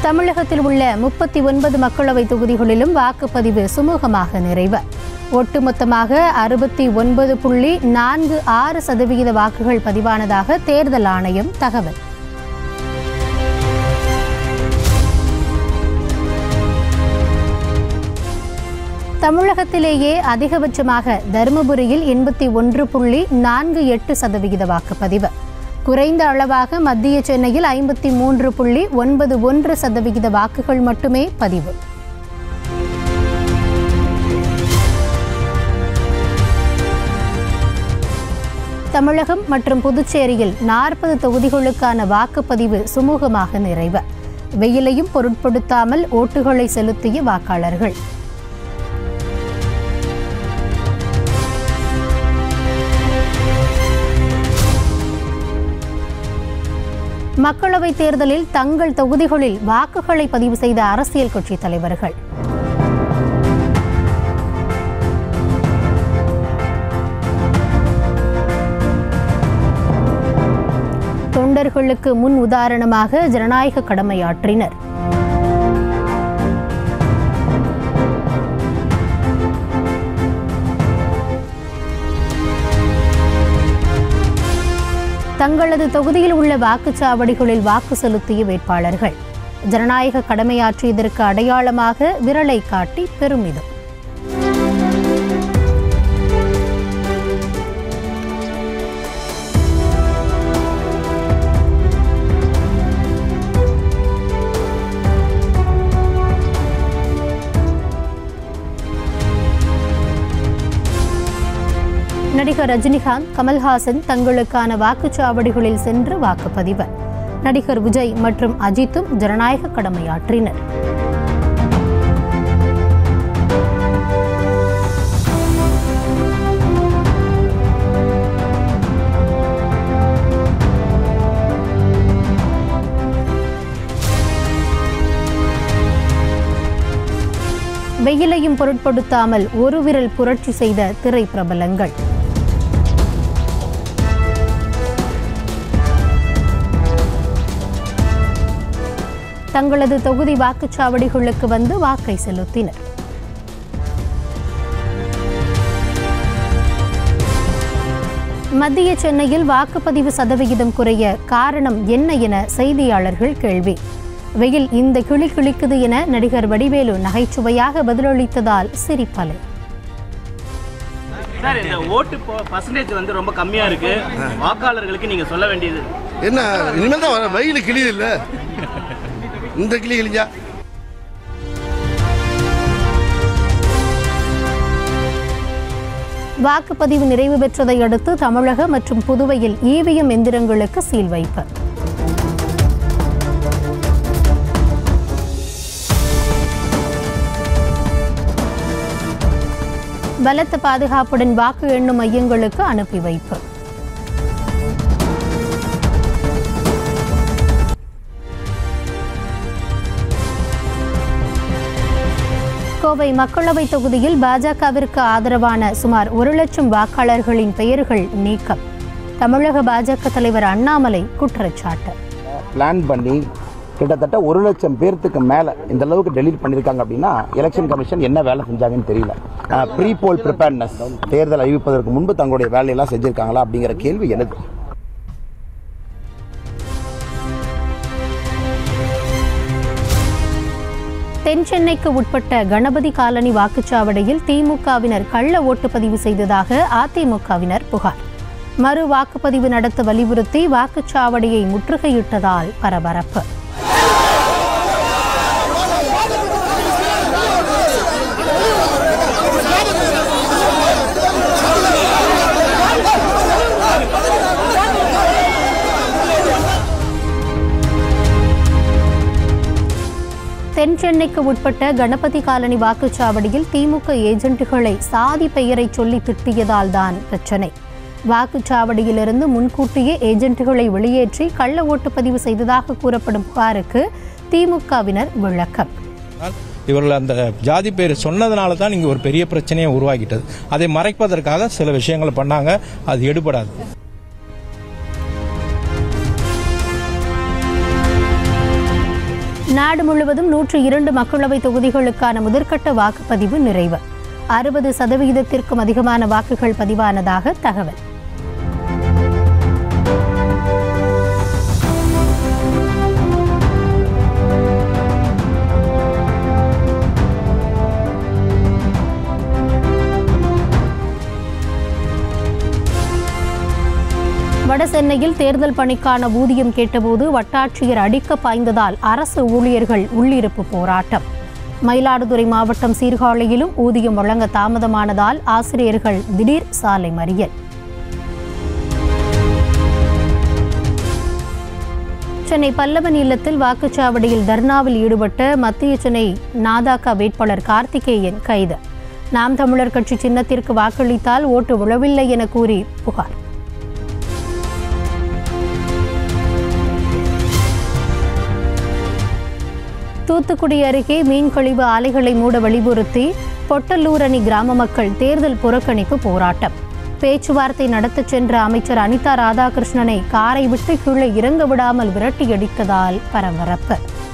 தமிழகத்தில் உள்ள முப்பத்தி ஒன்பது மக்களவை தொகுதிகளிலும் வாக்குப்பதிவு சுமூகமாக நிறைவு ஒட்டுமொத்தமாக அறுபத்தி ஒன்பது புள்ளி நான்கு ஆறு சதவிகித வாக்குகள் பதிவானதாக தேர்தல் ஆணையம் தகவல் தமிழகத்திலேயே அதிகபட்சமாக தருமபுரியில் எண்பத்தி ஒன்று புள்ளி நான்கு எட்டு சதவிகித வாக்குப்பதிவு குறைந்த அளவாக மத்திய சென்னையில் ஐம்பத்தி மூன்று புள்ளி ஒன்பது ஒன்று சதவிகித வாக்குகள் மட்டுமே பதிவு தமிழகம் மற்றும் புதுச்சேரியில் நாற்பது தொகுதிகளுக்கான வாக்குப்பதிவு சுமூகமாக நிறைவு வெயிலையும் பொருட்படுத்தாமல் ஓட்டுகளை செலுத்திய வாக்காளர்கள் மக்களவைத் தேர்தலில் தங்கள் தொகுதிகளில் வாக்குகளை பதிவு செய்த அரசியல் கட்சித் தலைவர்கள் தொண்டர்களுக்கு முன் உதாரணமாக ஜனநாயக கடமையாற்றினர் தங்களது தொகுதியில் உள்ள வாக்குச்சாவடிகளில் வாக்கு செலுத்திய வேட்பாளர்கள் ஜனநாயக கடமையாற்றியதற்கு அடையாளமாக விரலை காட்டி பெருமிதம் நடிகர் ரஜினிகாந்த் கமல்ஹாசன் தங்களுக்கான வாக்குச்சாவடிகளில் சென்று வாக்குப்பதிவு நடிகர் விஜய் மற்றும் அஜித்தும் ஜனநாயக கடமையாற்றினர் வெயிலையும் பொருட்படுத்தாமல் ஒரு விரல் புரட்சி செய்த திரை பிரபலங்கள் தங்களது தொகுதி வாக்குச்சாவடிகளுக்கு வந்து வாக்கை செலுத்தினர் மத்திய சென்னையில் வாக்குப்பதிவு சதவிகிதம் குறைய காரணம் என்ன என செய்தியாளர்கள் கேள்வி வெயில் இந்த கிளி கிளிக்குது என நடிகர் வடிவேலு நகைச்சுவையாக பதிலளித்ததால் சிரிப்பலை சார் இந்த ஓட்டு பர்சன்டேஜ் வந்து ரொம்ப கம்மியா இருக்கு வாக்காளர்களுக்கு நீங்க சொல்ல வேண்டியது என்ன இனிமேல் தான் வர வெயில் கிளியுது இல்ல இந்த கிளி கிழிஞ்சா வாக்குப்பதிவு நிறைவு பெற்றதை அடுத்து தமிழக மற்றும் புதுவையில் இவிஎம் எந்திரங்களுக்கு சீல் வைப்பு பலத்த பாதுகாப்புடன் வாக்கு எண்ணும் மையங்களுக்கு அனுப்பி வைப்பு கோவை மக்களவை தொகுதியில் பாஜகவிற்கு ஆதரவான சுமார் ஒரு லட்சம் வாக்காளர்களின் பெயர்கள் நீக்கம் தமிழக பாஜக தலைவர் அண்ணாமலை குற்றச்சாட்டு பிளான் பண்ணி கிட்டத்தட்ட ஒரு லட்சம் பேர்த்துக்கு மேலே இந்த அளவுக்கு டெலீட் பண்ணியிருக்காங்க அப்படின்னா எலெக்ஷன் கமிஷன் என்ன வேலை செஞ்சாங்கன்னு தெரியல ப்ரீ போல் ப்ரிப்பேர்னஸ் தேர்தல் அறிவிப்பதற்கு முன்பு தங்களுடைய வேலையெல்லாம் செஞ்சிருக்காங்களா அப்படிங்கிற கேள்வி எனக்கு தென் சென்னைக்கு உட்பட்ட கணபதி காலனி வாக்குச்சாவடியில் திமுகவினர் கள்ள ஓட்டுப்பதிவு செய்ததாக அதிமுகவினர் புகார் மறு வாக்குப்பதிவு நடத்த வலியுறுத்தி வாக்குச்சாவடியை முற்றுகையிட்டதால் பரபரப்பு தென் சென்னைக்கு உட்பட்ட கணபதி காலனி வாக்குச்சாவடியில் திமுக ஏஜென்ட்டுகளை சாதி பெயரை சொல்லி திட்டியதால் தான் பிரச்சனை வாக்குச்சாவடியிலிருந்து முன்கூட்டியே ஏஜென்ட்டுகளை வெளியேற்றி கள்ள ஓட்டுப்பதிவு செய்ததாக கூறப்படும் புகாருக்கு திமுகவினர் விளக்கம் இவர்கள் அந்த ஜாதி பேர் சொன்னதுனால தான் இங்கே ஒரு பெரிய பிரச்சனையை உருவாக்கிட்டது அதை மறைப்பதற்காக சில விஷயங்களை பண்ணாங்க அது எடுபடாது நாடு முழுவதும் நூற்று இரண்டு மக்களவை தொகுதிகளுக்கான முதற்கட்ட வாக்குப்பதிவு நிறைவு அறுபது சதவிகிதத்திற்கும் அதிகமான வாக்குகள் பதிவானதாக தகவல் வட சென்னையில் தேர்தல் பணிக்கான ஊதியம் கேட்டபோது வட்டாட்சியர் அடிக்க பாய்ந்ததால் அரசு ஊழியர்கள் உள்ளிருப்பு போராட்டம் மயிலாடுதுறை மாவட்டம் சீர்காழியிலும் ஊதியம் வழங்க தாமதமானதால் ஆசிரியர்கள் திடீர் சாலை மறியல் சென்னை பல்லவன் இல்லத்தில் வாக்குச்சாவடியில் தர்ணாவில் ஈடுபட்ட மத்திய சென்னை நாதாகா வேட்பாளர் கார்த்திகேயன் கைது நாம் தமிழர் கட்சி சின்னத்திற்கு வாக்களித்தால் ஓட்டு விழவில்லை என கூறி புகார் தூத்துக்குடி அருகே மீன் கழிவு ஆலைகளை மூட வலியுறுத்தி பொட்டல்லூரணி கிராம மக்கள் தேர்தல் புறக்கணிப்பு போராட்டம் பேச்சுவார்த்தை நடத்தச் சென்ற அமைச்சர் அனிதா ராதாகிருஷ்ணனை காரை விட்டு கீழே இறங்க விடாமல் விரட்டியடித்ததால் பரபரப்பு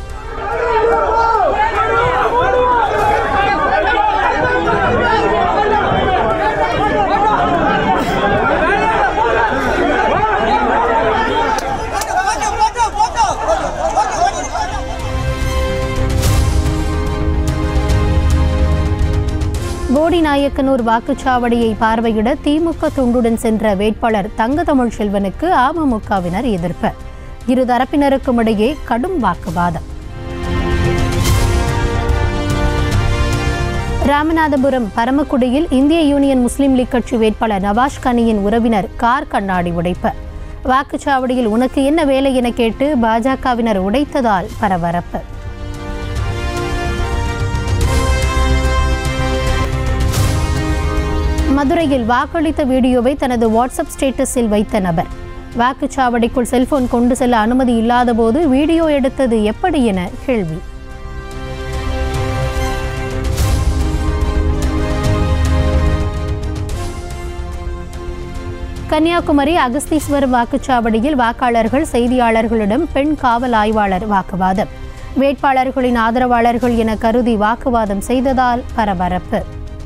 போடிநாயக்கனூர் வாக்குச்சாவடியை பார்வையிட திமுக துண்டுடன் சென்ற வேட்பாளர் தங்க தமிழ் செல்வனுக்கு அமமுகவினர் எதிர்ப்பு இரு தரப்பினருக்கும் இடையே கடும் வாக்குவாதம் ராமநாதபுரம் பரமக்குடியில் இந்திய யூனியன் முஸ்லீம் லீக் கட்சி வேட்பாளர் நவாஸ் கனியின் உறவினர் கார் கண்ணாடி உடைப்பு வாக்குச்சாவடியில் உனக்கு என்ன வேலை என கேட்டு பாஜகவினர் உடைத்ததால் பரபரப்பு மதுரையில் வாக்களித்த வீடியோவை தனது வாட்ஸ்அப் ஸ்டேட்டஸில் வைத்த நபர் வாக்குச்சாவடிக்குள் செல்போன் கொண்டு செல்ல அனுமதி இல்லாதபோது வீடியோ எடுத்தது எப்படி என கேள்வி கன்னியாகுமரி அகஸ்தீஸ்வரம் வாக்குச்சாவடியில் வாக்காளர்கள் செய்தியாளர்களிடம் பெண் காவல் ஆய்வாளர் வாக்குவாதம் வேட்பாளர்களின் ஆதரவாளர்கள் என கருதி வாக்குவாதம் செய்ததால் பரபரப்பு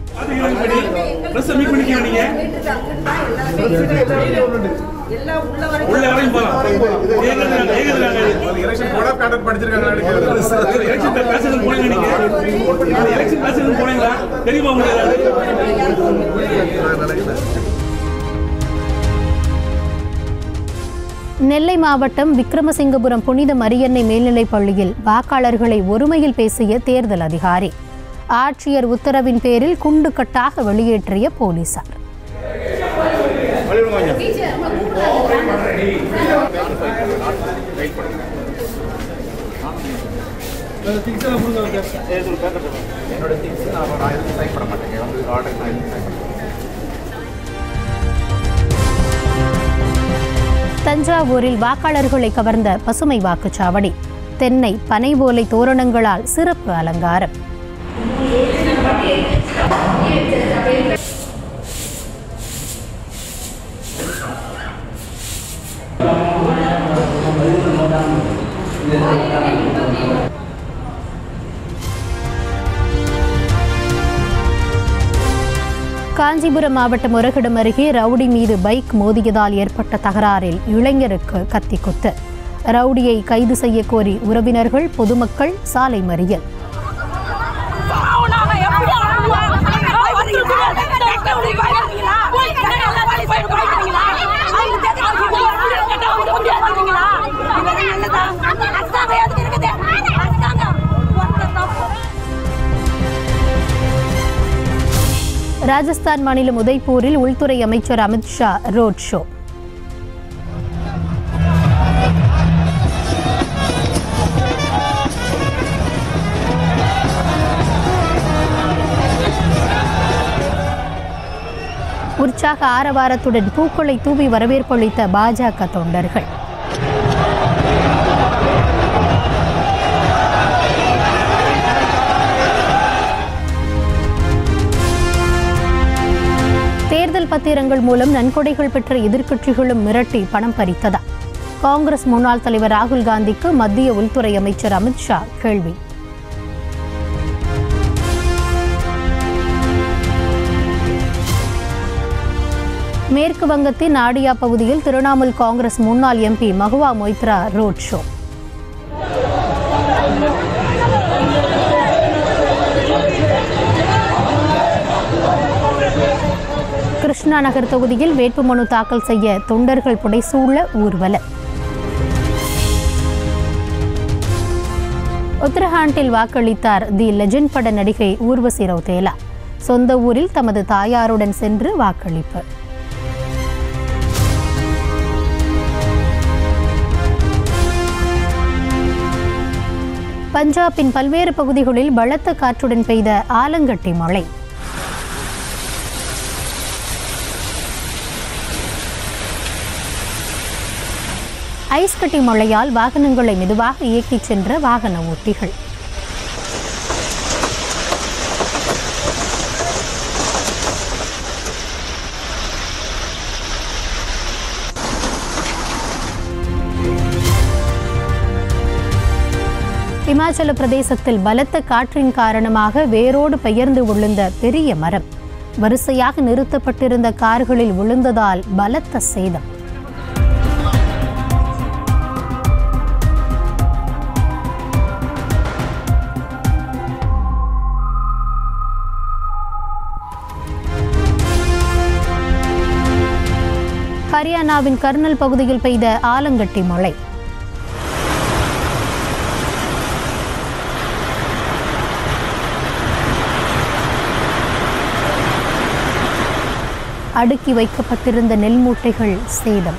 உள்ள வரையும் போலாம் ஏகத்துறாங்க ஏகத்துறாங்க எலெக்ஷன் கோட் ஆஃப் கான்டக்ட் படிச்சிருக்காங்க எலெக்ஷன் பேசுறது போனீங்க நீங்க எலெக்ஷன் பேசுறது போனீங்களா தெரியுமா உங்களுக்கு நெல்லை மாவட்டம் விக்ரமசிங்கபுரம் புனித மரியன்னை மேல்நிலைப் பள்ளியில் வாக்காளர்களை ஒருமையில் பேசிய தேர்தல் அதிகாரி ஆட்சியர் உத்தரவின் பேரில் குண்டுக்கட்டாக வெளியேற்றிய போலீசார் தஞ்சாவூரில் வாக்காளர்களை கவர்ந்த பசுமை வாக்குச்சாவடி தென்னை பனை ஓலை தோரணங்களால் சிறப்பு அலங்காரம் காஞ்சிபுரம் மாவட்டம் முரகிடம் அருகே ரவுடி மீது பைக் மோதியதால் ஏற்பட்ட தகராறில் இளைஞருக்கு கத்திக்குத்து ரவுடியை கைது செய்ய கோரி உறவினர்கள் பொதுமக்கள் சாலை மறியல் ராஜஸ்தான் மாநிலம் உதய்பூரில் உள்துறை அமைச்சர் அமித்ஷா ரோட் ஷோ உற்சாக ஆரவாரத்துடன் பூக்களை தூவி வரவேற்பளித்த பாஜக தொண்டர்கள் தேர்தல் பத்திரங்கள் மூலம் நன்கொடைகள் பெற்ற எதிர்க்கட்சிகளும் மிரட்டி பணம் பறித்ததா காங்கிரஸ் முன்னாள் தலைவர் ராகுல் காந்திக்கு மத்திய உள்துறை அமைச்சர் அமித்ஷா கேள்வி மேற்கு வங்கத்தின் நாடியா பகுதியில் திரிணாமுல் காங்கிரஸ் முன்னாள் MP Mahua Moitra road show Krishna Nagar தொகுதியில் வேட்புமனு தாக்கல் செய்ய தொண்டர்கள் புடைசூழ ஊர்வலம் உத்தரகாண்டில் வாக்களித்தார் தி லெஜெண்ட் பட நடிகை ஊர்வசி ரவுதேலா சொந்த ஊரில் தமது தாயாருடன் சென்று வாக்களிப்பு பஞ்சாபின் பல்வேறு பகுதிகளில் பலத்த காற்றுடன் பெய்த ஆலங்கட்டி மழை ஐஸ் கட்டி மழையால் வாகனங்களை மெதுவாக இயக்கிச் சென்ற வாகன ஓட்டிகள் இமாச்சல பிரதேசத்தில் பலத்த காற்றின் காரணமாக வேரோடு பெயர்ந்து விழுந்த பெரிய மரம் வரிசையாக நிறுத்தப்பட்டிருந்த கார்களில் விழுந்ததால் பலத்த சேதம் ஹரியானாவின் கர்னல் பகுதியில் பெய்த ஆலங்கட்டி மழை அடுக்கி வைக்கப்பட்டிருந்த நெல் மூட்டைகள் சேதம்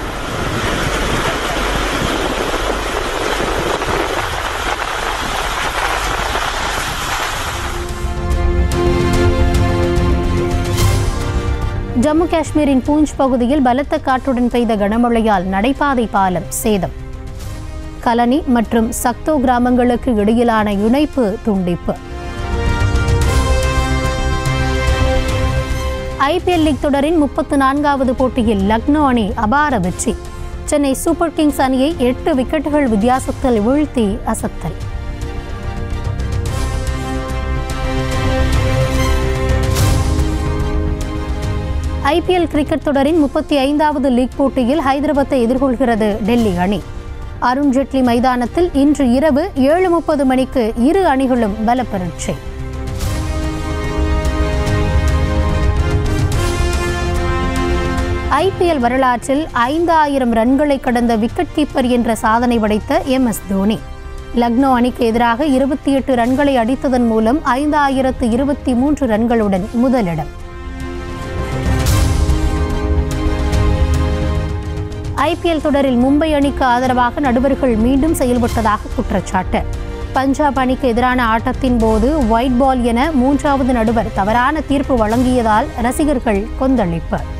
ஜம்மு காஷ்மீரின் பூஞ்ச் பகுதியில் பலத்த காற்றுடன் பெய்த கனமழையால் நடைபாதை பாலம் சேதம் கலனி மற்றும் சக்தோ கிராமங்களுக்கு இடையிலான இணைப்பு துண்டிப்பு ஐபிஎல் லீக் தொடரின் முப்பத்து நான்காவது போட்டியில் லக்னோ அணி அபார வெற்றி சென்னை சூப்பர் கிங்ஸ் அணியை எட்டு விக்கெட்டுகள் வித்தியாசத்தில் வீழ்த்தி அசத்தல் ஐபிஎல் கிரிக்கெட் தொடரின் முப்பத்தி ஐந்தாவது லீக் போட்டியில் ஹைதராபாத்தை எதிர்கொள்கிறது டெல்லி அணி அருண் ஜேட்லி மைதானத்தில் இன்று இரவு ஏழு முப்பது மணிக்கு இரு அணிகளும் பலப்பரட்சை ஐபிஎல் வரலாற்றில் ஐந்தாயிரம் ரன்களை கடந்த விக்கெட் கீப்பர் என்ற சாதனை படைத்த எம் எஸ் தோனி லக்னோ அணிக்கு எதிராக இருபத்தி எட்டு ரன்களை அடித்ததன் மூலம் ஐந்தாயிரத்து இருபத்தி மூன்று ரன்களுடன் முதலிடம் ஐபிஎல் தொடரில் மும்பை அணிக்கு ஆதரவாக நடுவர்கள் மீண்டும் செயல்பட்டதாக குற்றச்சாட்டு பஞ்சாப் அணிக்கு எதிரான ஆட்டத்தின் போது ஒயிட் பால் என மூன்றாவது நடுவர் தவறான தீர்ப்பு வழங்கியதால் ரசிகர்கள் கொந்தளிப்பு